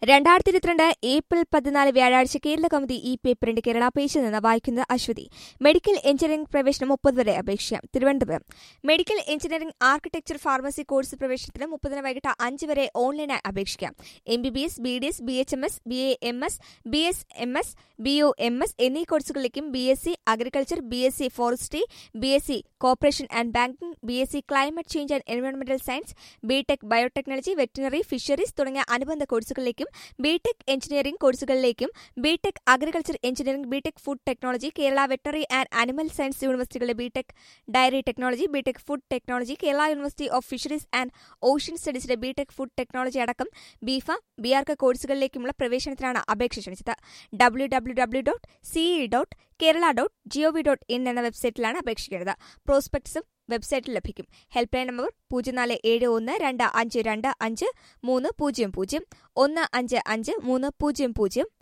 രണ്ടായിരത്തി ഇരുപത്തിരണ്ട് ഏപ്രിൽ പതിനാല് വ്യാഴാഴ്ച കേരള കൗമുദി ഈ പേപ്പറിന്റെ കേരള പേജിൽ നിന്ന് വായിക്കുന്നത് അശ്വതി മെഡിക്കൽ എഞ്ചിനീയറിംഗ് പ്രവേശനം മുപ്പത് വരെ അപേക്ഷിക്കാം Thiruvananthapuram medical engineering architecture pharmacy course പ്രവേശനത്തിന് മുപ്പതിന് വൈകിട്ട് അഞ്ച് വരെ ഓൺലൈനായി അപേക്ഷിക്കാം M B B S B D S B H M S B A M S B S M S B O M S എന്നീ കോഴ്സുകളിലേക്കും B S C agriculture B S C forestry B S C corporation and banking B S C climate change and എൻവയോൺമെന്റൽ science B tech biotechnology veterinary fisheries തുടങ്ങിയ അനുബന്ധ കോഴ്സുകളിലേക്കും B tech engineering കോഴ്സുകളിലേക്കും B tech agriculture engineering B tech food technology Kerala veterinary and animal science യൂണിവേഴ്സിറ്റികളിലെ B tech dairy technology B tech food technology Kerala university of fisheries and ocean സ്റ്റഡീസിലെ B tech food technology അടക്കം ബിഫ B arch കോഴ്സുകളിലേക്കുമുള്ള പ്രവേശനത്തിനാണ് അപേക്ഷ ക്ഷണിച്ചത് W W W dot C E dot Kerala dot G O V dot in എന്ന വെബ്സൈറ്റിലാണ് അപേക്ഷിക്കുന്നത് പ്രോസ്പെക്ട്സും വെബ്സൈറ്റിൽ ലഭിക്കും ഹെൽപ്പ് ലൈൻ നമ്പർ പൂജ്യം നാല് ഏഴ് ഒന്ന് രണ്ട് അഞ്ച് രണ്ട് അഞ്ച് മൂന്ന് പൂജ്യം പൂജ്യം ഒന്ന് അഞ്ച് അഞ്ച് മൂന്ന് പൂജ്യം പൂജ്യം